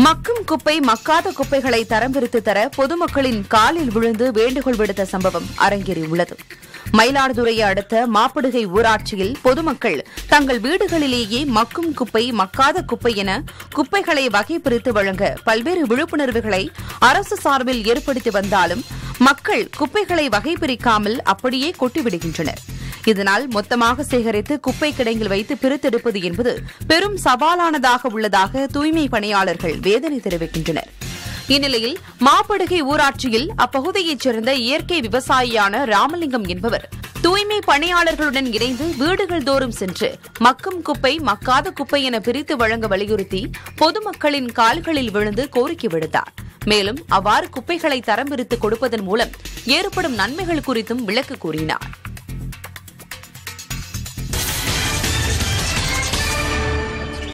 மக்கும் குப்பை மக்காத குப்பைகளை தரம் பிரித்து தர பொதுமக்களின் காலில் விழுந்து வேண்டுகோள் விடுத்த சம்பவம் அரங்கேறியுள்ளது மயிலாடுதுறையை அடுத்த மாப்படுகை ஊராட்சியில் பொதுமக்கள் தங்கள் வீடுகளிலேயே மக்கும் குப்பை மக்காத குப்பை என குப்பைகளை வகை பிரித்து வழங்க பல்வேறு விழிப்புணர்வுகளை அரசு சார்பில் ஏற்படுத்தி வந்தாலும் மக்கள் குப்பைகளை வகை பிரிக்காமல் அப்படியே கொட்டிவிடுகின்றனர் இதனால் மொத்தமாக சேகரித்து குப்பை கிடங்கில் வைத்து பிரித்தெடுப்பது என்பது பெரும் சவாலானதாக உள்ளதாக தூய்மை பணியாளர்கள் வேதனை தெரிவிக்கின்றனர் இந்நிலையில் மாப்படுகை ஊராட்சியில் அப்பகுதியைச் சேர்ந்த இயற்கை விவசாயியான ராமலிங்கம் என்பவர் தூய்மை பணியாளர்களுடன் இணைந்து வீடுகள் தோறும் சென்று மக்கும் குப்பை மக்காத குப்பை என பிரித்து வழங்க வலியுறுத்தி பொதுமக்களின் கால்களில் விழுந்து கோரிக்கை விடுத்தார் மேலும் அவ்வாறு குப்பைகளை தரம் பிரித்து கொடுப்பதன் மூலம் ஏற்படும் நன்மைகள் குறித்தும் விளக்கு கூறினார்